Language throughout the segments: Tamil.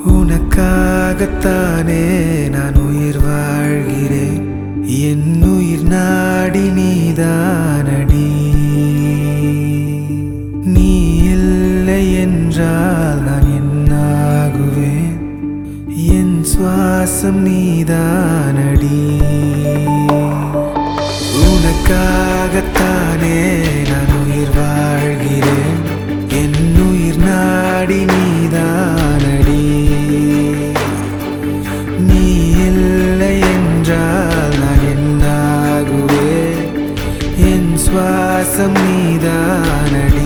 உனக்காகத்தானே நான் உயிர் வாழ்கிறேன் என் உயிர் நாடி நீதானடி நீ இல்லை என்றால் நான் என்னாகுவேன் என் சுவாசம் நீதானடி உனக்காகத்தானே நான் உயிர் வாழ்கிறேன் என் உயிர் நாடி நீதானடி நீ இல்லை என்றால் நான் என்னாகுவேன் என் சுவாசம் நீதானடி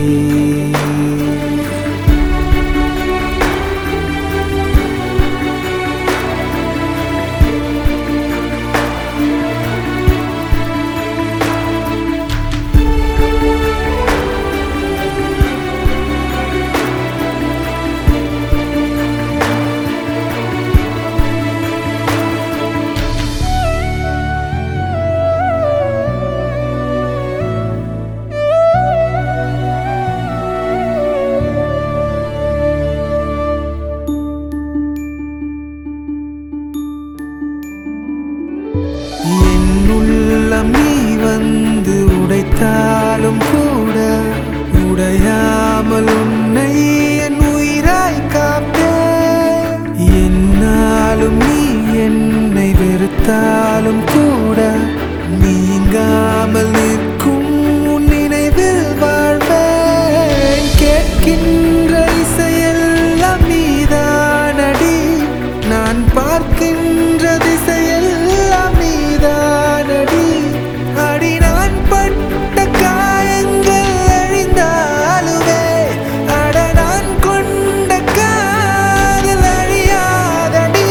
என் உள்ளம் நீ வந்து உடைத்தாலும் கூட உடையாமல் உன்னை என் உயிராய் காப்பேன் என்னாலும் நீ என்னை வெறுத்தாலும் கூட நீங்காமல் நிற்கும் உன் நினைவில் வாழ்வேன் கேட்கின்ற இசையெல்லாம் நீதானடி நான் பார்க்கின்ற திசையெல்லாம் நீதானடி அடி நான் பட்ட காயங்கள் அழிந்தாலுமே அட நான் கொண்ட காதல் அழியாதடி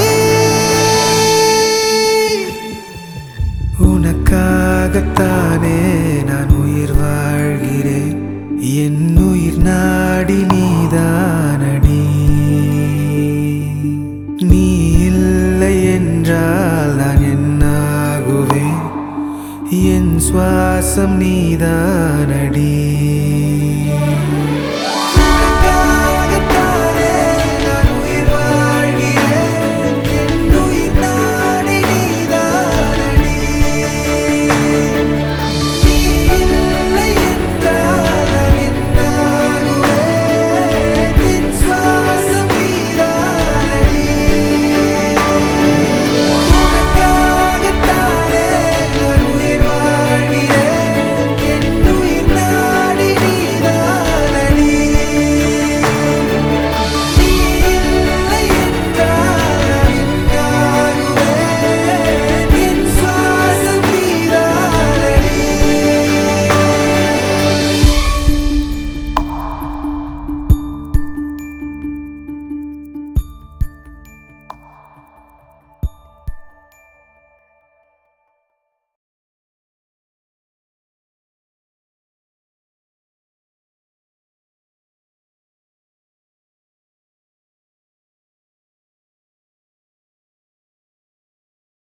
உனக்காகத்தானே நான் உயிர் வாழ்கிறேன் என் உயிர் நாடி நீதானடி நீ இல்லை என்றால் நான் என்னாகுவேன் என் சுவாசம் நீதானடி